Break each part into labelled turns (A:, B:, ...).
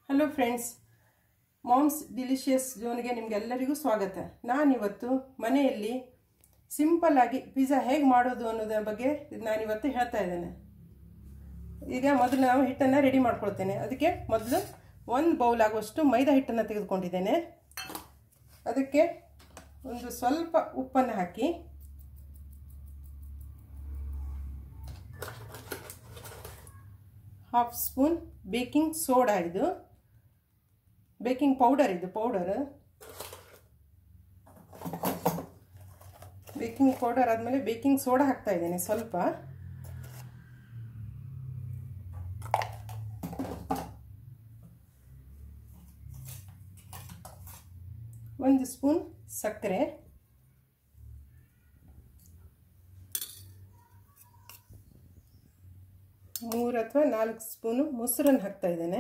A: hello friends moms delicious ಝೋನ್ಗೆ ನಿಮಗೆಲ್ಲರಿಗೂ ಸ್ವಾಗತ ನಾನಿವತ್ತು ಮನೆಯಲ್ಲಿ ಸಿಂಪಲ್ ಆಗಿ ಪಿಜ್ಜಾ ಹೇಗೆ ಮಾಡೋದು ಅನ್ನೋದ್ರ ಬಗ್ಗೆ ನಾನಿವತ್ತು ಹೇಳ್ತಾ ಇದ್ದೇನೆ ಈಗ ಮೊದಲು ನಾವು ಹಿಟ್ಟನ್ನು ರೆಡಿ ಮಾಡ್ಕೊಳ್ತೇನೆ ಅದಕ್ಕೆ ಮೊದಲು ಒಂದು ಬೌಲ್ ಆಗುವಷ್ಟು ಮೈದಾ ಹಿಟ್ಟನ್ನು ತೆಗೆದುಕೊಂಡಿದ್ದೇನೆ ಅದಕ್ಕೆ ಒಂದು ಸ್ವಲ್ಪ ಉಪ್ಪನ್ನು ಹಾಕಿ ಹಾಫ್ ಸ್ಪೂನ್ ಬೇಕಿಂಗ್ ಸೋಡಾ ಇದು ಬೇಕಿಂಗ್ ಪೌಡರ್ ಇದು ಪೌಡರ್ ಬೇಕಿಂಗ್ ಪೌಡರ್ ಆದಮೇಲೆ ಬೇಕಿಂಗ್ ಸೋಡಾ ಹಾಕ್ತಾ ಇದ್ದೇನೆ ಸ್ವಲ್ಪ ಒಂದು ಸ್ಪೂನ್ ಸಕ್ಕರೆ ಮೂರು ಅಥವಾ ನಾಲ್ಕು ಸ್ಪೂನು ಮೊಸರನ್ನು ಹಾಕ್ತಾ ಇದ್ದೇನೆ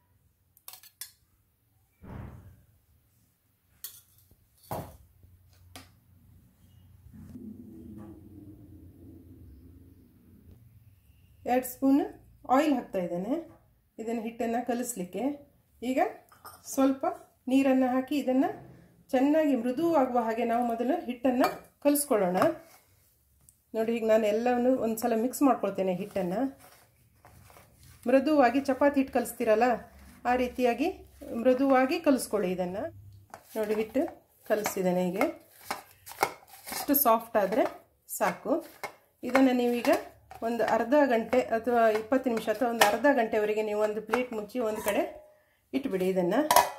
A: ಎರಡು ಸ್ಪೂನ್ ಆಯಿಲ್ ಹಾಕ್ತಾ ಇದ್ದೇನೆ ಇದನ್ನು ಹಿಟ್ಟನ್ನು ಕಲಿಸ್ಲಿಕ್ಕೆ ಈಗ ಸ್ವಲ್ಪ ನೀರನ್ನು ಹಾಕಿ ಇದನ್ನು ಚೆನ್ನಾಗಿ ಮೃದುವಾಗುವ ಹಾಗೆ ನಾವು ಮೊದಲು ಹಿಟ್ಟನ್ನು ಕಲಿಸ್ಕೊಳ್ಳೋಣ ನೋಡಿ ಈಗ ನಾನು ಎಲ್ಲವನ್ನು ಒಂದು ಸಲ ಮಿಕ್ಸ್ ಮಾಡ್ಕೊಳ್ತೇನೆ ಹಿಟ್ಟನ್ನು ಮೃದುವಾಗಿ ಚಪಾತಿ ಹಿಟ್ಟು ಕಲಿಸ್ತೀರಲ್ಲ ಆ ರೀತಿಯಾಗಿ ಮೃದುವಾಗಿ ಕಲಿಸ್ಕೊಳ್ಳಿ ಇದನ್ನು ನೋಡಿ ಹಿಟ್ಟು ಕಲಿಸಿದ್ದೇನೆ ಈಗ ಇಷ್ಟು ಸಾಫ್ಟ್ ಆದರೆ ಸಾಕು ಇದನ್ನು ನೀವೀಗ ಒಂದು ಅರ್ಧ ಗಂಟೆ ಅಥವಾ ಇಪ್ಪತ್ತು ನಿಮಿಷ ಅಥವಾ ಒಂದು ಅರ್ಧ ಗಂಟೆವರೆಗೆ ನೀವು ಒಂದು ಪ್ಲೇಟ್ ಮುಚ್ಚಿ ಒಂದು ಕಡೆ ಇಟ್ಬಿಡಿ ಇದನ್ನು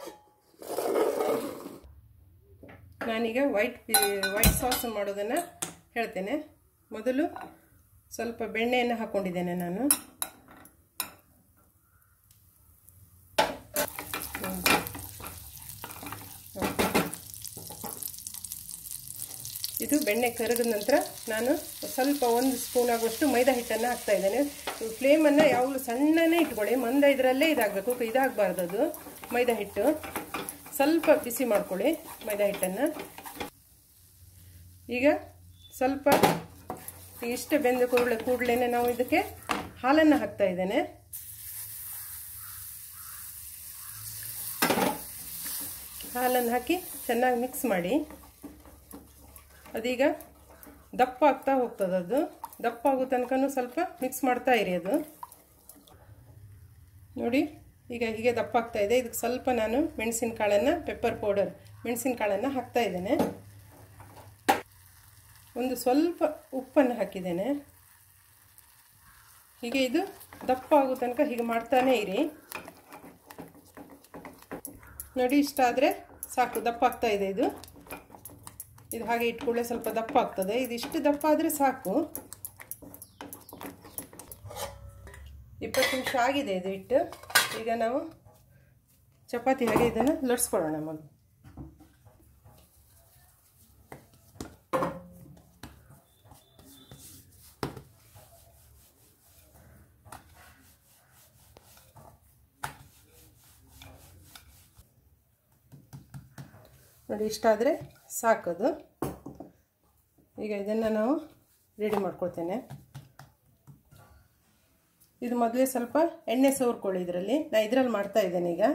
A: ನಾನೀಗ ವೈಟ್ ವೈಟ್ ಸಾಸ್ ಮಾಡೋದನ್ನು ಹೇಳ್ತೇನೆ ಮೊದಲು ಸ್ವಲ್ಪ ಬೆಣ್ಣೆಯನ್ನು ಹಾಕ್ಕೊಂಡಿದ್ದೇನೆ ನಾನು ಇದು ಬೆಣ್ಣೆ ಕರಗಿದ ನಂತರ ನಾನು ಸ್ವಲ್ಪ ಒಂದು ಸ್ಪೂನ್ ಆಗುವಷ್ಟು ಮೈದಾ ಹಿಟ್ಟನ್ನು ಹಾಕ್ತಾ ಇದ್ದೇನೆ ಫ್ಲೇಮನ್ನು ಯಾವಾಗಲೂ ಸಣ್ಣನೇ ಇಟ್ಕೊಳ್ಳಿ ಮಂದ ಇದರಲ್ಲೇ ಇದಾಗಬೇಕು ಇದಾಗಬಾರ್ದು ಅದು ಮೈದಾ ಹಿಟ್ಟು ಸ್ವಲ್ಪ ಬಿಸಿ ಮಾಡ್ಕೊಳ್ಳಿ ಮೈದಾ ಹಿಟ್ಟನ್ನು ಈಗ ಸ್ವಲ್ಪ ಇಷ್ಟು ಬೆಂದ ಕೂಡಲೇ ಕೂಡಲೇ ನಾವು ಇದಕ್ಕೆ ಹಾಲನ್ನು ಹಾಕ್ತಾ ಇದ್ದೇನೆ ಹಾಲನ್ನು ಹಾಕಿ ಚೆನ್ನಾಗಿ ಮಿಕ್ಸ್ ಮಾಡಿ ಅದೀಗ ದಪ್ಪ ಆಗ್ತಾ ಹೋಗ್ತದೆ ಅದು ದಪ್ಪ ಆಗೋ ತನಕನೂ ಸ್ವಲ್ಪ ಮಿಕ್ಸ್ ಮಾಡ್ತಾ ಇರಿ ಅದು ನೋಡಿ ಈಗ ಹೀಗೆ ದಪ್ಪ ಆಗ್ತಾ ಇದೆ ಇದಕ್ಕೆ ಸ್ವಲ್ಪ ನಾನು ಮೆಣಸಿನಕಾಳನ್ನು ಪೆಪ್ಪರ್ ಪೌಡರ್ ಮೆಣಸಿನಕಾಳನ್ನು ಹಾಕ್ತಾ ಇದ್ದೇನೆ ಒಂದು ಸ್ವಲ್ಪ ಉಪ್ಪನ್ನು ಹಾಕಿದ್ದೇನೆ ಹೀಗೆ ಇದು ದಪ್ಪ ಆಗೋ ತನಕ ಹೀಗೆ ಮಾಡ್ತಾನೇ ಇರಿ ನೋಡಿ ಇಷ್ಟ ಆದರೆ ಸಾಕು ದಪ್ಪ ಆಗ್ತಾ ಇದೆ ಇದು ಇದು ಹಾಗೆ ಇಟ್ಕೊಳ್ಳೆ ಸ್ವಲ್ಪ ದಪ್ಪ ಆಗ್ತದೆ ಇದಿಷ್ಟು ದಪ್ಪ ಆದರೆ ಸಾಕು ಇಪ್ಪತ್ತು ನಿಮಿಷ ಆಗಿದೆ ಇದು ಇಟ್ಟು ಈಗ ನಾವು ಚಪಾತಿ ಹಾಗೆ ಇದನ್ನು ಲಟ್ಸ್ಕೊಳ್ಳೋಣ ಮೊದಲು ನೋಡಿ ಇಷ್ಟಾದರೆ ಸಾಕದು ಈಗ ಇದನ್ನು ನಾವು ರೆಡಿ ಮಾಡ್ಕೊಳ್ತೇನೆ ಇದು ಮೊದಲೇ ಸ್ವಲ್ಪ ಎಣ್ಣೆ ಸವರ್ಕೊಳ್ಳಿ ಇದರಲ್ಲಿ ನಾನು ಇದರಲ್ಲಿ ಮಾಡ್ತಾ ಇದ್ದೇನೆ ಈಗ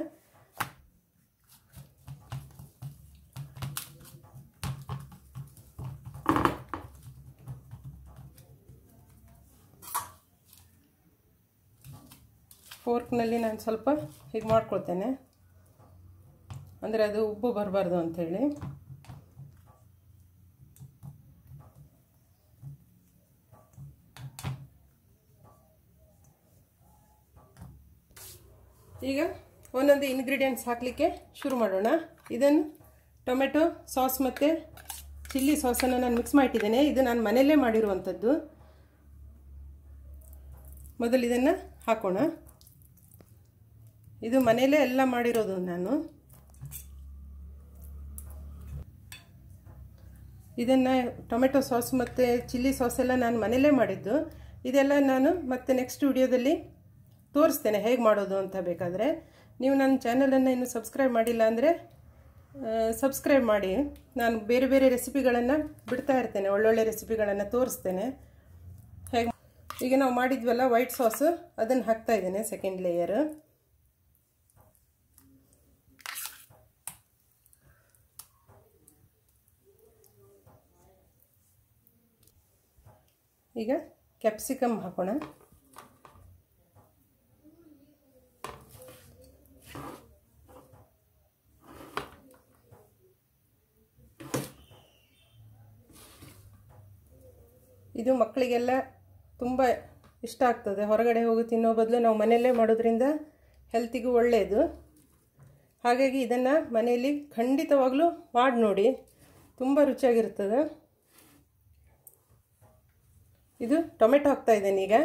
A: ಫೋರ್ಕ್ನಲ್ಲಿ ನಾನು ಸ್ವಲ್ಪ ಹೀಗೆ ಮಾಡ್ಕೊಳ್ತೇನೆ ಅಂದರೆ ಅದು ಉಬ್ಬು ಬರಬಾರ್ದು ಅಂಥೇಳಿ ಈಗ ಒಂದೊಂದು ಇಂಗ್ರೀಡಿಯೆಂಟ್ಸ್ ಹಾಕಲಿಕ್ಕೆ ಶುರು ಮಾಡೋಣ ಇದನ್ನು ಟೊಮೆಟೊ ಸಾಸ್ ಮತ್ತು ಚಿಲ್ಲಿ ಸಾಸನ್ನು ನಾನು ಮಿಕ್ಸ್ ಮಾಡಿಟ್ಟಿದ್ದೇನೆ ಇದು ನಾನು ಮನೆಯಲ್ಲೇ ಮಾಡಿರುವಂಥದ್ದು ಮೊದಲು ಇದನ್ನು ಹಾಕೋಣ ಇದು ಮನೆಯಲ್ಲೇ ಎಲ್ಲ ಮಾಡಿರೋದು ನಾನು ಇದನ್ನು ಟೊಮೆಟೊ ಸಾಸ್ ಮತ್ತು ಚಿಲ್ಲಿ ಸಾಸ್ ಎಲ್ಲ ನಾನು ಮನೆಯಲ್ಲೇ ಮಾಡಿದ್ದು ಇದೆಲ್ಲ ನಾನು ಮತ್ತೆ ನೆಕ್ಸ್ಟ್ ವಿಡಿಯೋದಲ್ಲಿ ತೋರಿಸ್ತೇನೆ ಹೇಗೆ ಮಾಡೋದು ಅಂತ ಬೇಕಾದರೆ ನೀವು ನನ್ನ ಚಾನಲನ್ನು ಇನ್ನೂ ಸಬ್ಸ್ಕ್ರೈಬ್ ಮಾಡಿಲ್ಲ ಅಂದರೆ ಸಬ್ಸ್ಕ್ರೈಬ್ ಮಾಡಿ ನಾನು ಬೇರೆ ಬೇರೆ ರೆಸಿಪಿಗಳನ್ನು ಬಿಡ್ತಾ ಇರ್ತೇನೆ ಒಳ್ಳೊಳ್ಳೆ ರೆಸಿಪಿಗಳನ್ನು ತೋರಿಸ್ತೇನೆ ಹೇಗೆ ಈಗ ನಾವು ಮಾಡಿದ್ವಲ್ಲ ವೈಟ್ ಸಾಸು ಅದನ್ನು ಹಾಕ್ತಾ ಇದ್ದೇನೆ ಸೆಕೆಂಡ್ ಲೇಯರ್ ಈಗ ಕ್ಯಾಪ್ಸಿಕಮ್ ಹಾಕೋಣ ಇದು ಮಕ್ಕಳಿಗೆಲ್ಲ ತುಂಬ ಇಷ್ಟ ಆಗ್ತದೆ ಹೊರಗಡೆ ಹೋಗಿ ತಿನ್ನೋ ಬದಲು ನಾವು ಮನೆಯಲ್ಲೇ ಮಾಡೋದ್ರಿಂದ ಹೆಲ್ತಿಗೂ ಒಳ್ಳೆಯದು ಹಾಗಾಗಿ ಇದನ್ನು ಮನೆಯಲ್ಲಿ ಖಂಡಿತವಾಗಲೂ ಮಾಡಿ ನೋಡಿ ತುಂಬ ರುಚಿಯಾಗಿರ್ತದೆ ಇದು ಟೊಮೆಟೊ ಹಾಕ್ತಾ ಇದ್ದೇನೆ ಈಗ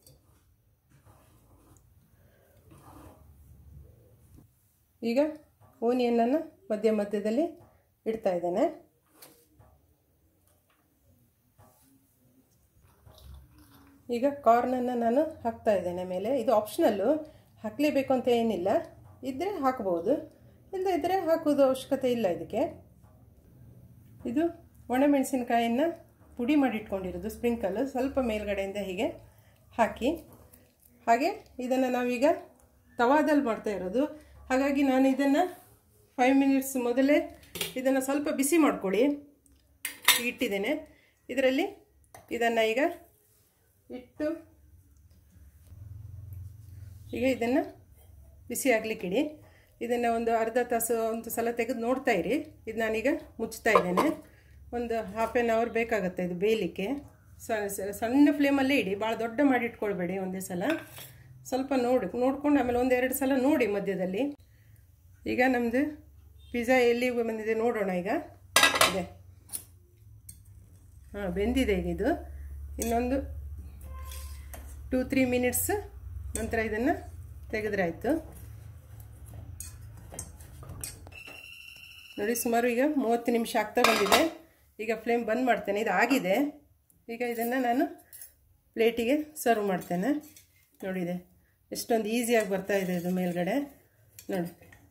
A: ಈಗ ಓನಿಯನ್ನನ್ನು ಮಧ್ಯ ಮಧ್ಯದಲ್ಲಿ ಇಡ್ತಾ ಇದ್ದೇನೆ ಈಗ ಕಾರ್ನನ್ನು ನಾನು ಹಾಕ್ತಾ ಇದ್ದೇನೆ ಮೇಲೆ ಇದು ಆಪ್ಷನಲ್ಲು ಹಾಕಲೇಬೇಕು ಅಂತ ಏನಿಲ್ಲ ಇದ್ದರೆ ಹಾಕ್ಬೋದು ಇಲ್ಲದೇ ಇದ್ದರೆ ಹಾಕೋದು ಅವಶ್ಯಕತೆ ಇಲ್ಲ ಇದಕ್ಕೆ ಇದು ಒಣಮೆಣಸಿನ್ಕಾಯನ್ನು ಪುಡಿ ಮಾಡಿಟ್ಕೊಂಡಿರೋದು ಸ್ಪ್ರಿಂಕಲ್ ಸ್ವಲ್ಪ ಮೇಲ್ಗಡೆಯಿಂದ ಹೀಗೆ ಹಾಕಿ ಹಾಗೆ ಇದನ್ನು ನಾವೀಗ ತವಾದಲ್ಲಿ ಮಾಡ್ತಾ ಇರೋದು ಹಾಗಾಗಿ ನಾನು ಇದನ್ನು ಫೈವ್ ಮಿನಿಟ್ಸ್ ಮೊದಲೇ ಇದನ್ನು ಸ್ವಲ್ಪ ಬಿಸಿ ಮಾಡ್ಕೊಳ್ಳಿ ಇಟ್ಟಿದ್ದೇನೆ ಇದರಲ್ಲಿ ಇದನ್ನು ಈಗ ಇಟ್ಟು ಈಗ ಇದನ್ನು ಬಿಸಿ ಆಗಲಿಕ್ಕಿಡಿ ಇದನ್ನು ಒಂದು ಅರ್ಧ ತಾಸು ಒಂದು ಸಲ ತೆಗೆದು ನೋಡ್ತಾ ಇರಿ ಇದು ನಾನೀಗ ಮುಚ್ತಾ ಇದ್ದೇನೆ ಒಂದು ಹಾಫ್ ಆ್ಯನ್ ಅವರ್ ಬೇಕಾಗುತ್ತೆ ಇದು ಬೇಯಲಿಕ್ಕೆ ಸಣ್ಣ ಫ್ಲೇಮಲ್ಲೇ ಇಡಿ ಭಾಳ ದೊಡ್ಡ ಮಾಡಿ ಇಟ್ಕೊಳ್ಬೇಡಿ ಒಂದೇ ಸಲ ಸ್ವಲ್ಪ ನೋಡಿ ನೋಡ್ಕೊಂಡು ಆಮೇಲೆ ಒಂದೆರಡು ಸಲ ನೋಡಿ ಮಧ್ಯದಲ್ಲಿ ಈಗ ನಮ್ಮದು ಪಿಜ್ಜಾ ಎಲ್ಲಿ ಬಂದಿದೆ ನೋಡೋಣ ಈಗ ಇದೆ ಹಾಂ ಬೆಂದಿದೆ ಈಗ ಇದು ಇನ್ನೊಂದು ಟೂ ತ್ರೀ ಮಿನಿಟ್ಸ್ ನಂತರ ಇದನ್ನು ತೆಗೆದ್ರೆ ಆಯಿತು ನೋಡಿ ಸುಮಾರು ಈಗ ಮೂವತ್ತು ನಿಮಿಷ ಆಗ್ತಾ ಬಂದಿದೆ ಈಗ ಫ್ಲೇಮ್ ಬಂದ್ ಮಾಡ್ತೇನೆ ಇದು ಆಗಿದೆ ಈಗ ಇದನ್ನು ನಾನು ಪ್ಲೇಟಿಗೆ ಸರ್ವ್ ಮಾಡ್ತೇನೆ ನೋಡಿದೆ ಎಷ್ಟೊಂದು ಈಸಿಯಾಗಿ ಬರ್ತಾ ಇದೆ ಇದು ಮೇಲ್ಗಡೆ ನೋಡಿ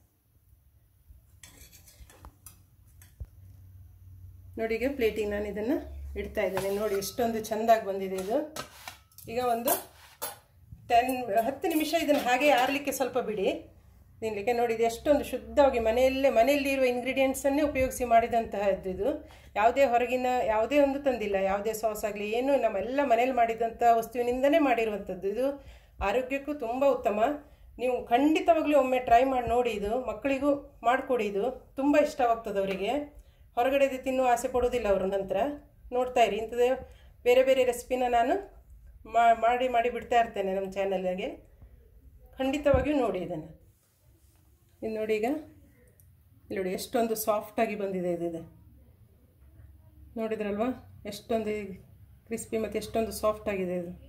A: ನೋಡಿ ಈಗ ಪ್ಲೇಟಿಗೆ ನಾನು ಇದನ್ನು ಇಡ್ತಾ ಇದ್ದೇನೆ ನೋಡಿ ಎಷ್ಟೊಂದು ಚೆಂದಾಗಿ ಬಂದಿದೆ ಇದು ಈಗ ಒಂದು ಟೆನ್ ಹತ್ತು ನಿಮಿಷ ಇದನ್ನು ಹಾಗೆ ಆರಲಿಕ್ಕೆ ಸ್ವಲ್ಪ ಬಿಡಿ ತಿನ್ನಲಿಕ್ಕೆ ನೋಡಿ ಇದು ಎಷ್ಟೊಂದು ಶುದ್ಧವಾಗಿ ಮನೆಯಲ್ಲೇ ಮನೆಯಲ್ಲಿ ಇರುವ ಇಂಗ್ರೀಡಿಯೆಂಟ್ಸನ್ನೇ ಉಪಯೋಗಿಸಿ ಮಾಡಿದಂತಹದ್ದು ಇದು ಯಾವುದೇ ಹೊರಗಿನ ಯಾವುದೇ ಒಂದು ತಂದಿಲ್ಲ ಯಾವುದೇ ಸಾಸ್ ಆಗಲಿ ಏನು ನಮ್ಮೆಲ್ಲ ಮನೇಲಿ ಮಾಡಿದಂಥ ವಸ್ತುವಿನಿಂದನೇ ಮಾಡಿರುವಂಥದ್ದು ಇದು ಆರೋಗ್ಯಕ್ಕೂ ತುಂಬ ಉತ್ತಮ ನೀವು ಖಂಡಿತವಾಗ್ಲೂ ಒಮ್ಮೆ ಟ್ರೈ ಮಾಡಿ ನೋಡಿ ಇದು ಮಕ್ಕಳಿಗೂ ಮಾಡಿಕೊಡಿ ಇದು ತುಂಬ ಇಷ್ಟವಾಗ್ತದೆ ಅವರಿಗೆ ಹೊರಗಡೆದು ತಿನ್ನುವ ಆಸೆ ಪಡೋದಿಲ್ಲ ಅವರು ನಂತರ ನೋಡ್ತಾ ಇರಿ ಇಂಥದ್ದೇ ಬೇರೆ ಬೇರೆ ರೆಸಿಪಿನ ನಾನು ಮಾಡಿ ಮಾಡಿ ಬಿಡ್ತಾ ಇರ್ತೇನೆ ನಮ್ಮ ಚಾನಲ್ಗೆ ಖಂಡಿತವಾಗಿಯೂ ನೋಡಿ ಇದನ್ನು ಇದು ನೋಡಿ ಈಗ ಇಲ್ಲಿ ನೋಡಿ ಎಷ್ಟೊಂದು ಸಾಫ್ಟಾಗಿ ಬಂದಿದೆ ಇದಿದೆ ನೋಡಿದ್ರಲ್ವಾ ಎಷ್ಟೊಂದು ಕ್ರಿಸ್ಪಿ ಮತ್ತು ಎಷ್ಟೊಂದು ಸಾಫ್ಟ್ ಆಗಿದೆ ಇದು